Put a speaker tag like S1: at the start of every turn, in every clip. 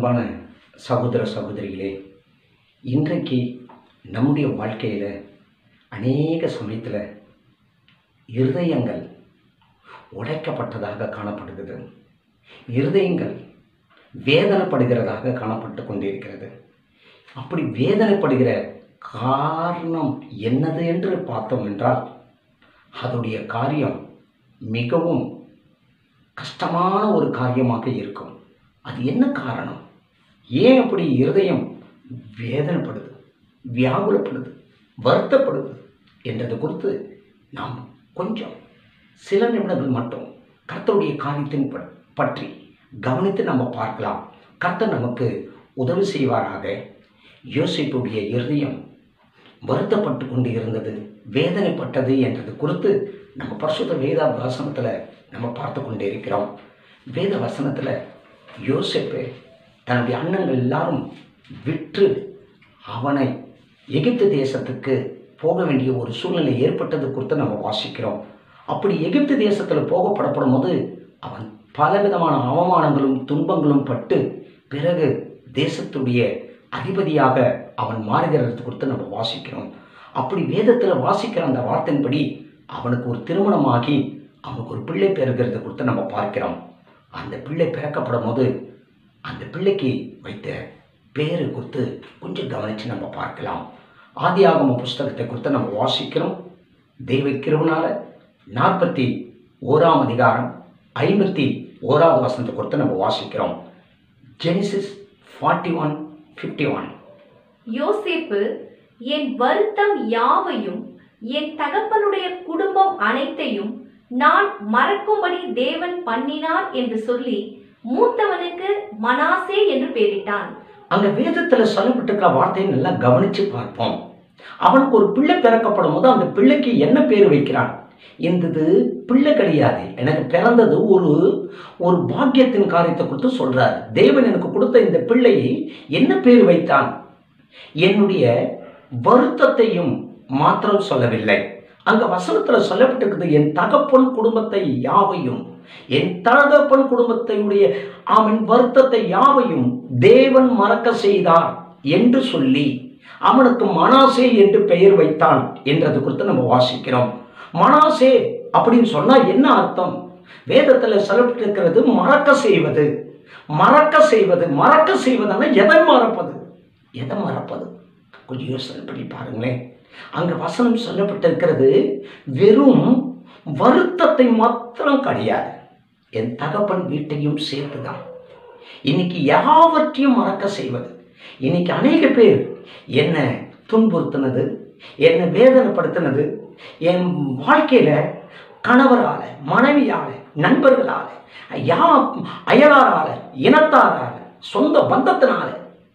S1: அன்பான சகோதர சகோதரிகளே இன்றைக்கு நம்முடைய வாழ்க்கையில் அநேக சமயத்தில் இருதயங்கள் உடைக்கப்பட்டதாக காணப்படுகிறது இருதயங்கள் வேதனைப்படுகிறதாக காணப்பட்டு கொண்டிருக்கிறது அப்படி வேதனைப்படுகிற காரணம் என்னது என்று பார்த்தோம் என்றால் அதோடைய காரியம் மிகவும் கஷ்டமான ஒரு காரியமாக இருக்கும் அது என்ன காரணம் ஏன் அப்படி இருதயம் வேதனைப்படுது வியாகுலப்படுது வருத்தப்படுது என்றது குறித்து நாம் கொஞ்சம் சில நிமிடங்கள் மட்டும் கர்த்தருடைய காரியத்தின் ப- பற்றி கவனித்து நம்ம பார்க்கலாம் கர்த்தர் நமக்கு உதவி செய்வாராக யோசிப்புடைய இருதயம் வருத்தப்பட்டு கொண்டு இருந்தது வேதனைப்பட்டது என்றது குறித்து நம்ம பரிசுத்த வேத வசனத்தில் நம்ம பார்த்து கொண்டே இருக்கிறோம் வேத வசனத்தில் யோசிப்பு தன்னுடைய அண்ணங்கள் எல்லாரும் விற்று அவனை எகிப்து தேசத்துக்கு போக வேண்டிய ஒரு சூழ்நிலை ஏற்பட்டது குறித்து நம்ம வாசிக்கிறோம் அப்படி எகிப்து தேசத்தில் போகப்படப்படும் போது அவன் பலவிதமான அவமானங்களும் துன்பங்களும் பட்டு பிறகு தேசத்துடைய அதிபதியாக அவன் மாறுகிறது குறித்து நம்ம வாசிக்கிறோம் அப்படி வேதத்தில் வாசிக்கிற அந்த வார்த்தையின்படி அவனுக்கு ஒரு திருமணமாகி அவனுக்கு ஒரு பிள்ளை பிறக்கிறது குறித்து நம்ம பார்க்கிறோம் அந்த பிள்ளை பிறக்கப்படும் போது அந்த பிள்ளைக்கு வைத்த பேரு குறித்து கொஞ்சம் கவனித்து நம்ம பார்க்கலாம் ஆதியாகம புஸ்தகத்தை குறித்து நம்ம வாசிக்கிறோம் தெய்வ கிருபனால நாற்பத்தி ஓராம் அதிகாரம் ஐம்பத்தி ஓராவது வசனத்தை குறித்து நம்ம வாசிக்கிறோம் Genesis forty one fifty one
S2: யோசேப்பு என் வருத்தம் யாவையும் என் தகப்பனுடைய குடும்பம் அனைத்தையும் நான் மறக்கும்படி தேவன் பண்ணினார் என்று சொல்லி மூத்தவனுக்கு மனாசே என்று பெயரிட்டான்
S1: அங்க வேதத்துல சொல்லப்பட்டிருக்கிற வார்த்தையை நல்லா கவனிச்சு பார்ப்போம் அவனுக்கு ஒரு பிள்ளை பிறக்கப்படும் போது அந்த பிள்ளைக்கு என்ன பேர் வைக்கிறான் இந்தது பிள்ளை கிடையாது எனக்கு பிறந்தது ஒரு ஒரு பாக்கியத்தின் காரியத்தை கொடுத்து சொல்றார் தேவன் எனக்கு கொடுத்த இந்த பிள்ளையை என்ன பேர் வைத்தான் என்னுடைய வருத்தத்தையும் மாத்திரம் சொல்லவில்லை அங்க வசனத்துல சொல்லப்பட்டிருக்குது என் தகப்பன் குடும்பத்தை யாவையும் என் தகப்பன் குடும்பத்தையுடைய அவன் வருத்தத்தை யாவையும் தேவன் மறக்க செய்தார் என்று சொல்லி அவனுக்கு மனாசே என்று பெயர் வைத்தான் என்றது குறித்து நம்ம வாசிக்கிறோம் மனாசே அப்படின்னு சொன்னா என்ன அர்த்தம் வேதத்துல சொல்லப்பட்டிருக்கிறது மறக்க செய்வது மறக்க செய்வது மறக்க செய்வதுன்னா எதை மறப்பது எதை மறப்பது கொஞ்சம் யோசனை பண்ணி பாருங்களேன் அங்க வசனம் சொல்லப்பட்டிருக்கிறது வெறும் வருத்தத்தை மாத்திரம் கிடையாது என் தகப்பன் வீட்டையும் சேர்த்துதான் இன்னைக்கு யாவற்றையும் மறக்க செய்வது இன்னைக்கு அநேக பேர் என்ன துன்புறுத்தினது என்னை வேதனைப்படுத்தினது என் வாழ்க்கையில கணவரால மனைவியால நண்பர்களால யா அயலாரால இனத்தாரால சொந்த பந்தத்தினால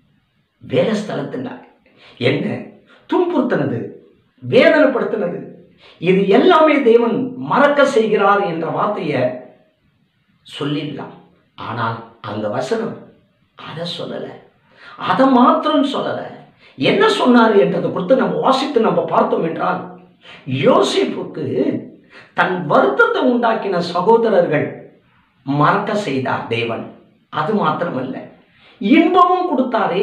S1: வேலை ஸ்தலத்தினால என்ன துன்புறுத்தினது வேதனைப்படுத்தினது இது எல்லாமே தேவன் மறக்க செய்கிறார் என்ற வார்த்தையை சொல்லிடலாம் ஆனால் அந்த வசனம் அதை சொல்லலை அதை மாத்திரம் சொல்லலை என்ன சொன்னார் என்றதை குறித்து நம்ம வாசித்து நம்ம பார்த்தோம் என்றால் யோசிப்புக்கு தன் வருத்தத்தை உண்டாக்கின சகோதரர்கள் மறக்க செய்தார் தேவன் அது மாத்திரமல்ல இன்பமும் கொடுத்தாரே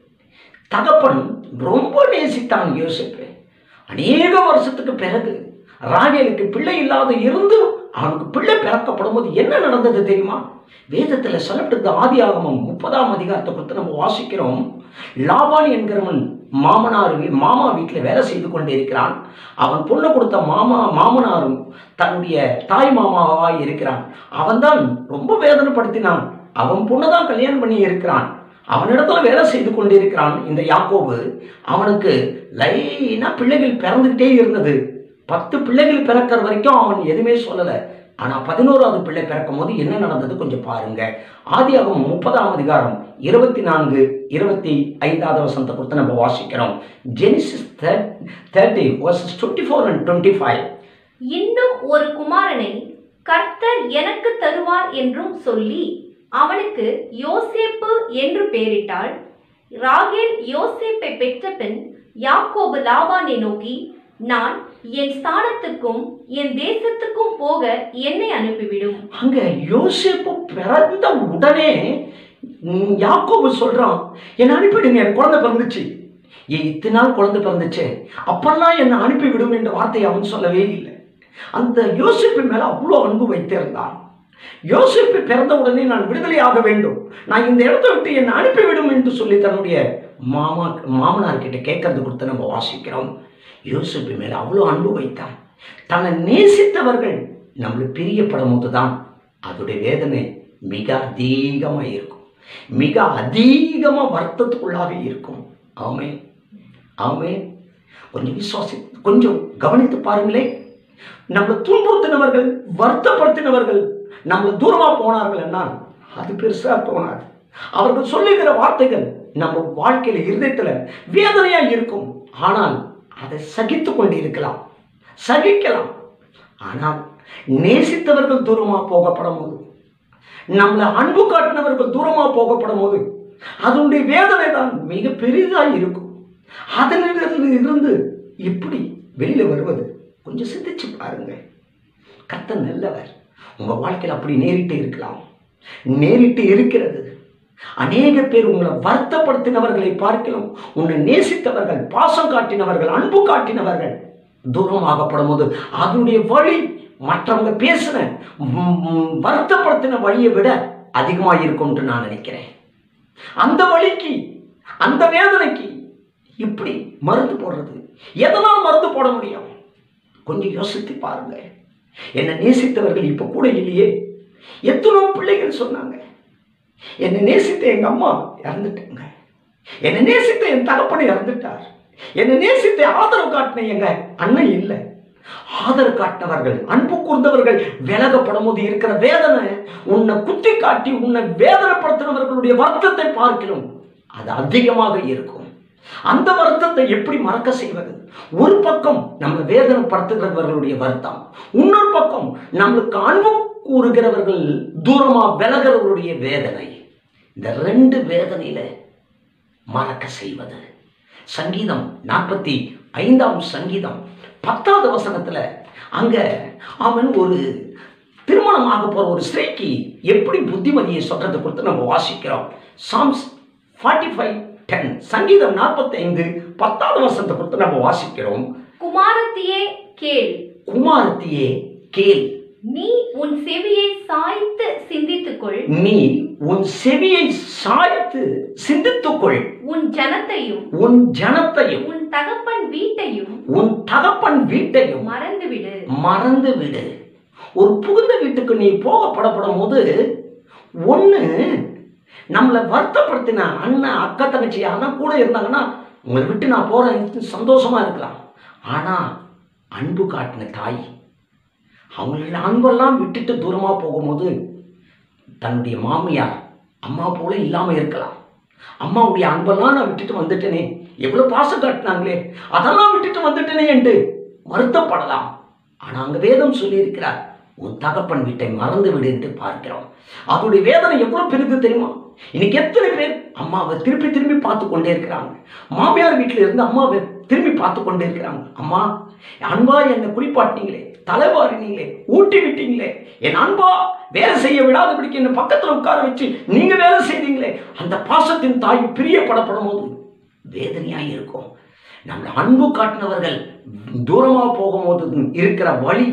S1: தகப்பன் ரொம்ப நேசித்தான் யோசிப்பு அநேக வருஷத்துக்கு பிறகு ராகேலுக்கு பிள்ளை இல்லாத இருந்து அவனுக்கு பிள்ளை பிறக்கப்படும் போது என்ன நடந்தது தெரியுமா வேதத்தில் சொல்லப்பட்டிருந்த ஆதி ஆகமம் முப்பதாம் அதிகாரத்தை குறித்து நம்ம வாசிக்கிறோம் லாபான் என்கிறவன் மாமனார் வீ- மாமா வீட்டில் வேலை செய்து கொண்டே இருக்கிறான் அவன் பொண்ணு கொடுத்த மாமா மாமனாரும் தன்னுடைய தாய் மாமாவாய் இருக்கிறான் அவன்தான் ரொம்ப வேதனைப்படுத்தினான் அவன் பொண்ணை தான் கல்யாணம் பண்ணி இருக்கிறான் அவனிடத்துல வேலை செய்து கொண்டிருக்கிறான் இந்த யாக்கோபு அவனுக்கு லைனா பிள்ளைகள் பிறந்துக்கிட்டே இருந்தது பத்து பிள்ளைகள் பிறக்கிற வரைக்கும் அவன் எதுவுமே சொல்லலை ஆனால் பதினோராவது பிள்ளை பிறக்கும் போது என்ன நடந்தது கொஞ்சம் பாருங்க ஆதியாகமம் முப்பதாம் அதிகாரம் இருபத்தி நான்கு இருபத்தி ஐந்தாவது வசனத்தை குறித்து நம்ம வாசிக்கிறோம் Genesis thirty verses twenty four and twenty five
S2: இன்னும் ஒரு குமாரனை கர்த்தர் எனக்கு தருவார் என்றும் சொல்லி அவனுக்கு யோசேப்பு என்று பெயரிட்டாள் ராகேல் யோசேப்பை பெற்ற பின் யாக்கோபு லாபானை நோக்கி நான் என் ஸ்தானத்துக்கும் என் தேசத்துக்கும் போக என்னை அனுப்பிவிடும்
S1: அங்க யோசேப்பு பிறந்த உடனே ம், யாக்கோபு சொல்றான் என்னை அனுப்பிடுங்க என் குழந்தை பிறந்துச்சு ஏன் இத்தனை நாள் குழந்தை பிறந்துச்சு அப்பெல்லாம் என்னை அனுப்பிவிடும் என்ற வார்த்தையை அவன் சொல்லவே இல்லை அந்த யோசிப்பு மேல அவ்வளோ அன்பு வைத்திருந்தான் யோசிப்பு பிறந்த உடனே நான் விடுதலையாக வேண்டும் நான் இந்த இடத்தை விட்டு என்னை அனுப்பிவிடும் என்று சொல்லி தன்னுடைய மாமா மாமனார் கிட்ட கேட்கறது கொடுத்து நம்ம வாசிக்கிறோம் யோசிப்பு மேல அவ்வளோ அன்பு வைத்தான் தன்னை நேசித்தவர்கள் நம்மளை பிரியப்படும் போது தான் அதோடைய வேதனை மிக அதிகமாக இருக்கும் மிக அதிகமாக வருத்தத்துக்குள்ளாக இருக்கும் ஆமே ஆமே கொஞ்சம் விசுவாசி கொஞ்சம் கவனித்து பாருங்களேன் நம்மளை துன்புறுத்தினவர்கள் வருத்தப்படுத்தினவர்கள் நம்மளை தூரமாக போனார்கள் என்னால் அது பெருசாக தோணாது அவர்கள் சொல்லுகிற வார்த்தைகள் நம்ம வாழ்க்கையில இருதயத்தில் வேதனையா இருக்கும் ஆனால் அதை சகித்து கொண்டு இருக்கலாம் சகிக்கலாம் ஆனால் நேசித்தவர்கள் தூரமாக போகப்படும் போது நம்மளை அன்பு காட்டினவர்கள் தூரமாக போகப்படும் போது அதனுடைய வேதனை தான் மிக பெரிதாக இருக்கும் அதனிடத்தில் இருந்து எப்படி வெளியில வருவது கொஞ்சம் சிந்திச்சு பாருங்க கர்த்தர் நல்லவர் உங்க வாழ்க்கையில் அப்படி நேரிட்டு இருக்கலாம் நேரிட்டு இருக்கிறது அநேக பேர் உங்களை வருத்தப்படுத்தினவர்களை பார்க்கலாம் உன்னை நேசித்தவர்கள் பாசம் காட்டினவர்கள் அன்பு காட்டினவர்கள் தூரமாகப்படும் போது அதனுடைய வழி மற்றவங்க பேசின ம், ம், வருத்தப்படுத்தின வழியை விட அதிகமாக இருக்கும்னு நான் நினைக்கிறேன் அந்த வழிக்கு அந்த வேதனைக்கு இப்படி மருந்து போடுறது எதனால் மருந்து போட முடியும் கொஞ்சம் யோசித்து பாருங்க என்னை நேசித்தவர்கள் இப்போ கூட இல்லையே எத்தனோ பிள்ளைகள் சொன்னாங்க என்னை நேசித்த எங்க அம்மா இறந்துட்டாங்க என்னை நேசித்த என் தகப்பனை இறந்துட்டார் என்னை நேசித்த ஆதரவு காட்டின எங்க அண்ணன் இல்லை ஆதரவு காட்டினவர்கள் அன்பு கூர்ந்தவர்கள் விலகப்படும் போது இருக்கிற வேதனை உன்னை குத்தி காட்டி உன்னை வேதனைப்படுத்தினவர்களுடைய வருத்தத்தை பார்க்கிறோம் அது அதிகமாக இருக்கும் அந்த வருத்தத்தை எப்படி மறக்க செய்வது ஒரு பக்கம் நம்ம வேதனைப்படுத்துகிறவர்களுடைய வருத்தம் இன்னொரு பக்கம் நம்மளுக்கு அன்பு கூறுகிறவர்கள் தூரமா விலகிறவர்களுடைய வேதனை இந்த ரெண்டு வேதனையில மறக்க செய்வது சங்கீதம் நாற்பத்தி ஐந்தாம் சங்கீதம் பத்தாவது வசனத்துல அங்க அவன் ஒரு திருமணமாக போற ஒரு ஸ்திரீக்கு எப்படி புத்திமதியை சொல்றதை கொடுத்து நம்ம வாசிக்கிறோம் சாம்ஸ் ஃபார்ட்டி ஃபைவ் டென் சங்கீதம் நாற்பத்தி ஐந்து பத்தாவது வசனத்தை கொடுத்து நம்ம வாசிக்கிறோம்
S2: குமாரத்தியே கேள்
S1: குமாரத்தியே கேள்
S2: நீ உன் செவியை சாய்த்து சிந்தித்துக்கொள்
S1: நீ உன் செவியை சாய்த்து சிந்தித்துக்கொள்
S2: உன் ஜனத்தையும்
S1: உன் ஜனத்தையும்
S2: உன் தகப்பன் வீட்டையும்
S1: உன் தகப்பன் வீட்டையும்
S2: மறந்துவிடு
S1: மறந்து விடு ஒரு புகுந்த வீட்டுக்கு நீ போக படப்படும் போது ஒன்று நம்மளை வருத்தப்படுத்தின அண்ணன் அக்கா தங்கச்சி யாருன்னா கூட இருந்தாங்கன்னா உங்களை விட்டு நான் போகிறேன் சந்தோஷமா இருக்கலாம் ஆனால் அன்பு காட்டின தாய் அவங்களோட அன்பெல்லாம் விட்டுட்டு தூரமாக போகும்போது தன்னுடைய மாமியார் அம்மா போல இல்லாமல் இருக்கலாம் அம்மாவுடைய அன்பெல்லாம் நான் விட்டுட்டு வந்துட்டேனே எவ்வளோ பாசம் காட்டினாங்களே அதெல்லாம் விட்டுட்டு வந்துட்டேனே என்று வருத்தப்படலாம் ஆனால் அங்கே வேதம் சொல்லியிருக்கிறார் உன் தகப்பன் வீட்டை மறந்து விடு என்று பார்க்கிறோம் அதோடைய வேதனை எவ்வளோ பெரிது தெரியுமா இன்னைக்கு எத்தனை பேர் அம்மாவை திருப்பி திரும்பி பார்த்து கொண்டே இருக்கிறாங்க மாமியார் வீட்டில் இருந்து அம்மாவை திரும்பி பார்த்து கொண்டே இருக்கிறாங்க அம்மா அன்பா என்னை குளிப்பாட்டினீங்களே தலைவாரினீங்களே ஊட்டி விட்டீங்களே என் அன்பா வேலை செய்ய விடாதபடிக்கு என்னை பக்கத்தில் உட்கார வச்சு நீங்க வேலை செய்தீங்களே அந்த பாசத்தின் தாய் பிரியப்படப்படும் போது வேதனையாக இருக்கும் நம்மளை அன்பு காட்டினவர்கள் தூரமாக போகும்போது இருக்கிற வழி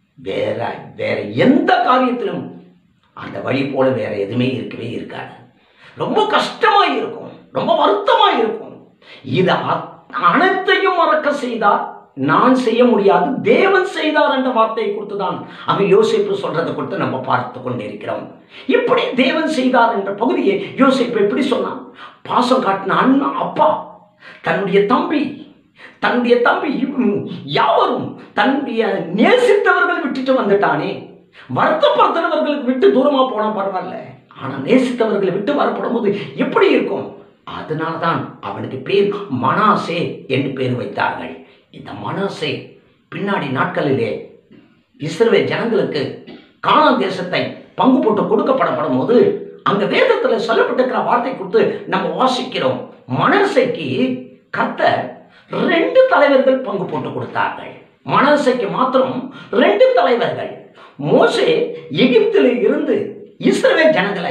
S1: வேற வேற எந்த காரியத்திலும் அந்த வழி போல வேற எதுவுமே இருக்கவே இருக்காது ரொம்ப கஷ்டமா இருக்கும் ரொம்ப வருத்தமா இருக்கும் இது அ- அனைத்தையும் மறக்க செய்தார் நான் செய்ய முடியாது தேவன் செய்தார் என்ற வார்த்தையை கொடுத்துதான் அங்க யோசிப்பு சொல்றதை கொடுத்து நம்ம பார்த்து கொண்டிருக்கிறோம் இப்படி தேவன் செய்தார் என்ற பகுதியை யோசிப்பு எப்படி சொன்னான் பாசம் காட்டின அண்ணா அப்பா தன்னுடைய தம்பி தன்னுடைய தம்பி இவ்- யாவரும் தன்னுடைய நேசித்தவர்கள் விட்டுட்டு வந்துட்டானே வருத்தப்படுத்தினவர்களுக்கு விட்டு தூரமா போனா பரவாயில்ல ஆனா நேசித்தவர்களை விட்டு வரப்படும் போது எப்படி இருக்கும் அதனால தான் அவனுக்கு பேர் மனாசே என்று பேர் வைத்தார்கள் இந்த மனாசே பின்னாடி நாட்களிலே இஸ்ரவேல் ஜனங்களுக்கு கானான் தேசத்தை பங்கு போட்டு கொடுக்கப்படப்படும் போது அங்க வேதத்துல சொல்லப்பட்டிருக்கிற வார்த்தை கொடுத்து நம்ம வாசிக்கிறோம் மனசைக்கு கர்த்தர் ரெண்டு தலைவர்கள் பங்கு போட்டு கொடுத்தார்கள் மனசைக்கு மாத்திரம் ரெண்டு தலைவர்கள் மோசே எகிப்தில் இருந்து இஸ்ரவேல் ஜனங்களை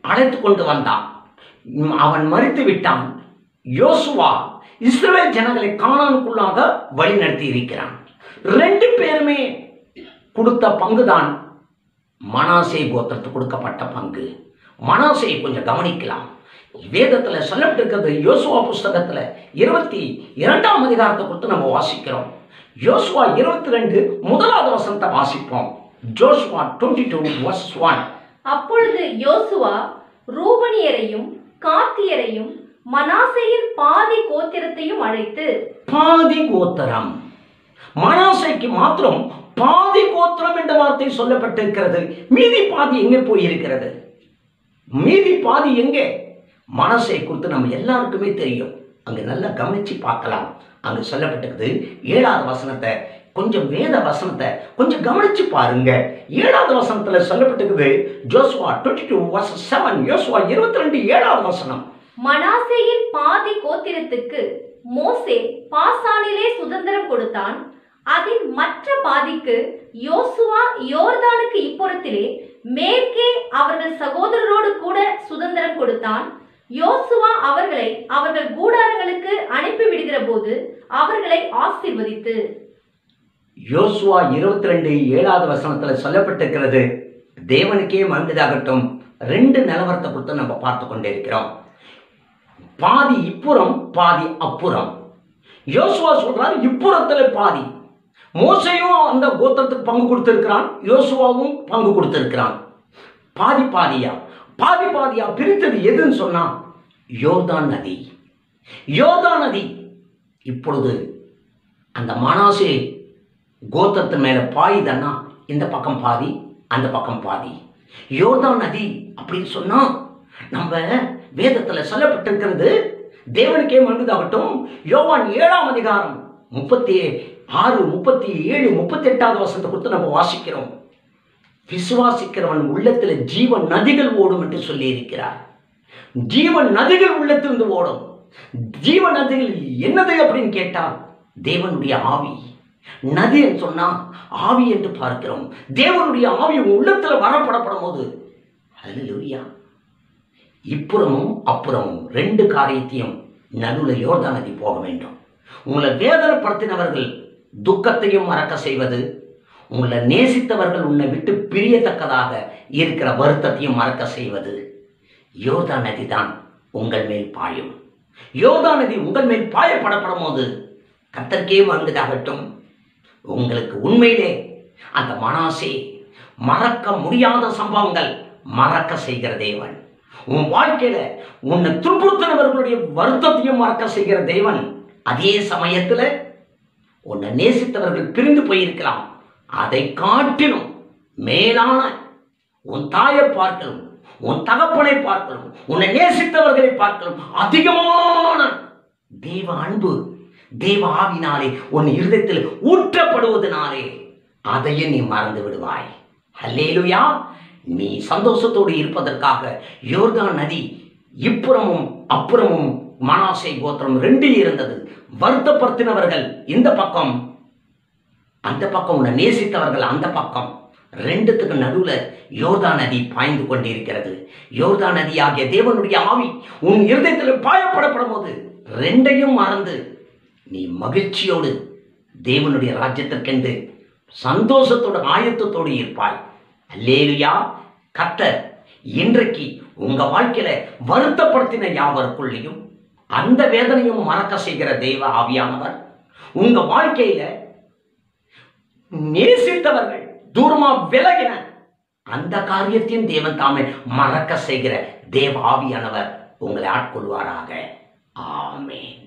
S1: அழைத்து கொண்டு வந்தான் ம், அவன் மறித்து விட்டான் யோசுவா இஸ்ரவேல் ஜனங்களை காணானுக்குள்ளாக வழிநடத்தி இருக்கிறான் ரெண்டு பேருமே கொடுத்த பங்குதான் மனாசே கோத்திரத்துக்கு கொடுக்கப்பட்ட பங்கு மனாசையை கொஞ்சம் கவனிக்கலாம் வேதத்துல சொல்லப்பட்டிருக்கிறது யோசுவா புஸ்தகத்துல இருபத்தி இரண்டாம் அதிகாரத்தை குறித்து நம்ம வாசிக்கிறோம் யோசுவா இருபத்தி ரெண்டு முதலாவது வசனத்தை வாசிப்போம் Joshua twenty two verse one
S2: அப்பொழுது யோசுவா ரூபனியரையும் காத்தியரையும் மனாசையின் பாதி கோத்திரத்தையும் அழைத்து
S1: பாதி கோத்திரம் மனாசைக்கு மாத்திரம் பாதி கோத்திரம் என்ற வார்த்தை சொல்லப்பட்டிருக்கிறது மீதி பாதி எங்கே போயிருக்கிறது மீதி பாதி எங்கே மனசை குறித்து நம்ம எல்லாருக்குமே தெரியும் அங்க நல்லா கவனிச்சு பார்க்கலாம் அங்க சொல்லப்பட்டிருக்குது ஏழாவது வசனத்தை கொஞ்சம் வேத வசனத்தை கொஞ்சம் கவனிச்சு பாருங்க ஏழாவது வசனத்துல சொல்லப்பட்டிருக்குது ஜோசுவா டுவெண்ட்டி டூ வசனம் செவன் யோசுவா இருபத்தி ரெண்டு ஏழாவது வசனம்
S2: மனாசேயின் பாதி கோத்திரத்துக்கு மோசே பாசானிலே சுதந்திரம் கொடுத்தான் அதின் மற்ற பாதிக்கு யோசுவா யோர்தானுக்கு இப்புறத்திலே மேற்கே அவர்கள் சகோதரரோடு கூட சுதந்திரம் கொடுத்தான் யோசுவா அவர்களை அவர்கள் கூடாரங்களுக்கு அனுப்பி விடுகிற போது அவர்களை ஆசீர்வதித்து
S1: யோசுவா இருபத்தி ரெண்டு ஏழாவது வசனத்துல சொல்லப்பட்டிருக்கிறது தேவனுக்கே மகிழ்ந்ததாகட்டும் ரெண்டு நிலவரத்தை கொடுத்து நம்ம பார்த்து கொண்டே இருக்கிறோம் பாதி இப்புறம் பாதி அப்புறம் யோசுவா சொல்றாரு இப்புறத்துல பாதி மோசையும் அந்த கோத்திரத்துக்கு பங்கு கொடுத்திருக்கிறான் யோசுவாவும் பங்கு கொடுத்திருக்கிறான் பாதி பாதியா பாதி பாதியா பிரித்தது எதுன்னு சொன்னா யோர்தான் நதி யோர்தான் நதி இப்பொழுது அந்த மனாசே கோத்திரத்தின் மேல பாயுதன்னா இந்த பக்கம் பாதி அந்த பக்கம் பாதி யோர்தான் நதி அப்படின்னு சொன்னா நம்ம வேதத்துல சொல்லப்பட்டிருக்கிறது தேவனுக்கே மன்னிதாகட்டும் யோவான் ஏழாம் அதிகாரம் முப்பத்தி ஆறு முப்பத்தி ஏழு முப்பத்தி எட்டாவது வசனத்தை கொடுத்து நம்ம வாசிக்கிறோம் விசுவாசிக்கிறவன் உள்ளத்துல ஜீவ நதிகள் ஓடும் என்று சொல்லி இருக்கிறார் ஜீவ நதிகள் உள்ளத்திலிருந்து ஓடும் ஜீவ நதிகள் என்னது அப்படின்னு கேட்டால் தேவனுடைய ஆவி நதி என்று சொன்னா ஆவி என்று பார்க்கிறோம் தேவனுடைய ஆவி உன் உள்ளத்துல வரப்படப்படும் போது ஹalleluya இப்புறமும் அப்புறமும் ரெண்டு காரியத்தையும் நடுவில் யோர்தான் நதி போக வேண்டும் உங்களை வேதனைப்படுத்தினவர்கள் துக்கத்தையும் மறக்க செய்வது உங்களை நேசித்தவர்கள் உன்னை விட்டு பிரியத்தக்கதாக இருக்கிற வருத்தத்தையும் மறக்க செய்வது யோர்தான் நதி தான் உங்கள் மேல் பாயும் யோர்தான் நதி உங்கள் மேல் பாயப்படப்படும் போது கத்தர்க்கே மறந்ததாகட்டும் உங்களுக்கு உண்மையிலே அந்த மனாசே மறக்க முடியாத சம்பவங்கள் மறக்க செய்கிற தேவன் உன் வாழ்க்கையில உன்னை துன்புறுத்தினவர்களுடைய வருத்தத்தையும் மறக்க செய்கிற தேவன் அதே சமயத்துல உன்னை நேசித்தவர்கள் பிரிந்து போயிருக்கலாம் அதை காட்டிலும் மேலான உன் தாயை பார்க்கலும் உன் தகப்பனை பார்க்கலும் உன்னை நேசித்தவர்களை பார்க்கலும் அதிகமான தேவ அன்பு தேவ ஆவினாலே உன் இருதயத்தில் ஊற்றப்படுவதனாலே அதையும் நீ மறந்து விடுவாய் அல்லேலுயா நீ சந்தோஷத்தோடு இருப்பதற்காக யோர்தான் நதி இப்புறமும் அப்புறமும் மனாசை கோத்திரம் ரெண்டு இருந்தது வருத்தப்படுத்தினவர்கள் இந்த பக்கம் அந்த பக்கம் உன்னை நேசித்தவர்கள் அந்த பக்கம் ரெண்டுத்துக்கு நடுவுல யோர்தா நதி பாய்ந்து கொண்டிருக்கிறது யோர்தா நதி ஆகிய தேவனுடைய ஆவி உன் இருதயத்தில் பாயப்படப்படும் போது ரெண்டையும் மறந்து நீ மகிழ்ச்சியோடு தேவனுடைய ராஜ்யத்திற்கென்று சந்தோஷத்தோடு ஆயத்தத்தோடு இருப்பாய் அல்லேலுயா கர்த்தர் இன்றைக்கு உங்க வாழ்க்கையில வருத்தப்படுத்தின யாவருக்குள்ளேயும் அந்த வேதனையும் மறக்க செய்கிற தெய்வ ஆவியானவர் உங்க வாழ்க்கையில நேசித்தவர்கள் தூரமா விலகின அந்த காரியத்தையும் தேவன் தாமே மறக்க செய்கிற தேவ ஆவியானவர் உங்களை ஆட்கொள்வாராக ஆமென்